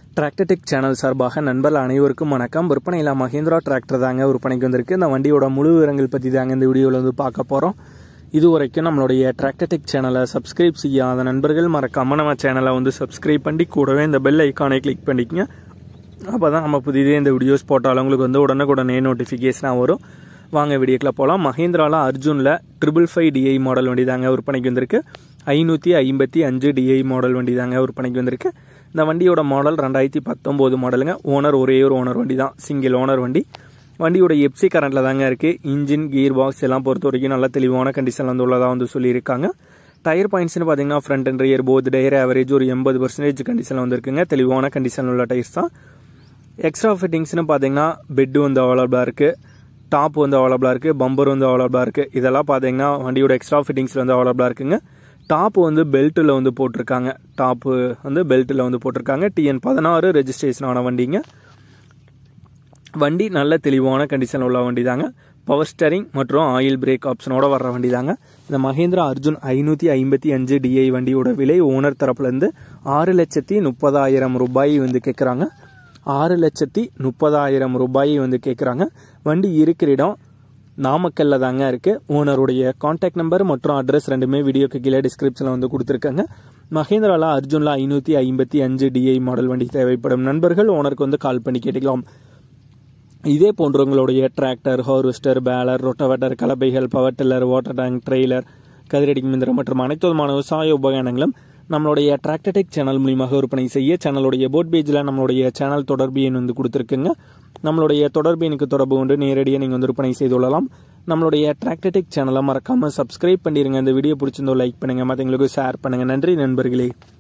Tractor Tech channel சார்பாக நண்பர்கள் அனைவருக்கும் வணக்கம் விற்பனையில் மஹேந்திரா டிராக்டர் தாங்க விற்பனைக்கு வந்திருக்கு இந்த வண்டியோட முழு விவரங்கள் பற்றி தாங்க இந்த வீடியோவில் வந்து பார்க்க போகிறோம் இது வரைக்கும் நம்மளுடைய டிராக்டர்டெக் சேனலை சப்ஸ்கிரைப் செய்யாத நண்பர்கள் மறக்காம நம்ம சேனலை வந்து சப்ஸ்கிரைப் பண்ணி கூடவே இந்த பெல் ஐக்கானை கிளிக் பண்ணிக்கங்க அப்போ தான் நம்ம புதிதே இந்த வீடியோஸ் போட்டாலும் உங்களுக்கு வந்து உடனுக்குடனே நோட்டிஃபிகேஷனாக வரும் வாங்க வீடியோக்கில் போகலாம் மஹேந்திராவில் அர்ஜுனில் ட்ரிபிள் ஃபைவ் டிஐ மாடல் வண்டி தாங்க விற்பனைக்கு வந்திருக்கு ஐநூற்றி ஐம்பத்தி அஞ்சு டிஐ மாடல் வண்டி தாங்க விற்பனைக்கு வந்திருக்கு இந்த வண்டியோட மாடல் ரெண்டாயிரத்தி பத்தொம்போது மாடலுங்க ஓனர் ஒரே ஒரு ஓனர் வண்டி தான் சிங்கிள் ஓனர் வண்டி வண்டியோட எப்சி கரண்ட்டில் தாங்க இருக்குது இன்ஜின் கீர் பாக்ஸ் எல்லாம் பொறுத்த வரைக்கும் நல்ல தெளிவான கண்டிஷனில் வந்து உள்ளதாக வந்து சொல்லியிருக்காங்க டயர் பாயிண்ட்ஸ்னு பார்த்தீங்கன்னா front and rear both tyre average ஒரு எண்பது பர்சன்டேஜ் கண்டிஷனில் வந்துருக்குங்க தெளிவான கண்டிஷனில் உள்ள டயர்ஸ் தான் எக்ஸ்ட்ரா ஃபிட்டிங்ஸ்னு பார்த்தீங்கன்னா பெட்டு வந்து அவைலபிளாக இருக்குது டாப் வந்து அவைலபிளாக இருக்குது பம்பர் வந்து அவைலபிளாக இருக்குது இதெல்லாம் பார்த்தீங்கன்னா வண்டியோட எக்ஸ்ட்ரா ஃபிட்டிங்ஸில் வந்து அவைலபிளாக இருக்குங்க டாப் வந்து பெல்ட்டில் வந்து போட்டிருக்காங்க டாப்பு வந்து பெல்ட்டில் வந்து போட்டிருக்காங்க டிஎன் பதினாறு ரெஜிஸ்ட்ரேஷன் ஆன வண்டிங்க வண்டி நல்ல தெளிவான கண்டிஷன் உள்ள வண்டி தாங்க பவர் ஸ்டரிங் மற்றும் ஆயில் பிரேக் ஆப்ஷனோட வர்ற வண்டி தாங்க இந்த மஹேந்திரா அர்ஜுன் ஐநூற்றி ஐம்பத்தி அஞ்சு டிஐ வண்டியோட விலை ஓனர் தரப்புலேருந்து ஆறு லட்சத்தி முப்பதாயிரம் ரூபாய் வந்து கேட்குறாங்க ஆறு லட்சத்தி முப்பதாயிரம் ரூபாய் வந்து கேட்குறாங்க வண்டி இருக்கிற இடம் நாமக்கல்ல தாங்க இருக்கு ஓனருடைய காண்டாக்ட் நம்பர் மற்றும் அட்ரஸ் ரெண்டுமே வீடியோக்கு கீழே டிஸ்கிரிப்ஷனில் வந்து கொடுத்துருக்காங்க மஹேந்திராவில் அர்ஜுனில் ஐநூற்றி ஐம்பத்தி அஞ்சு டிஐ மாடல் வண்டி தேவைப்படும் நண்பர்கள் ஓனருக்கு வந்து கால் பண்ணி கேட்டுக்கலாம் இதே போன்றவங்களுடைய டிராக்டர் ஹார்வெஸ்டர் பேலர் ரொட்டவேட்டர் கலப்பைகள் power tiller water tank trailer கதிரடிக்கும் மிந்திரம் மற்றும் அனைத்து விதமான விவசாய உபகரணங்களும் நம்மளுடைய டிராக்டர்டெக் சேனல் மூலியமாக விற்பனை செய்ய சேனலுடைய போட் பேஜில் நம்மளுடைய சேனல் தொடர்பு எண் வந்து கொடுத்துருக்குங்க நம்மளுடைய தொடர்பு எனக்கு தொடர்பு கொண்டு நேரடியாக நீங்கள் வந்து விற்பனை செய்து கொள்ளலாம் நம்மளுடைய டிராக்டர்டெக் சேனலை மறக்காமல் சப்ஸ்கிரைப் பண்ணிடுங்க இந்த வீடியோ பிடிச்சிருந்தோ லைக் பண்ணுங்கள் மற்றவங்களுக்கு ஷேர் பண்ணுங்கள் நன்றி நண்பர்களே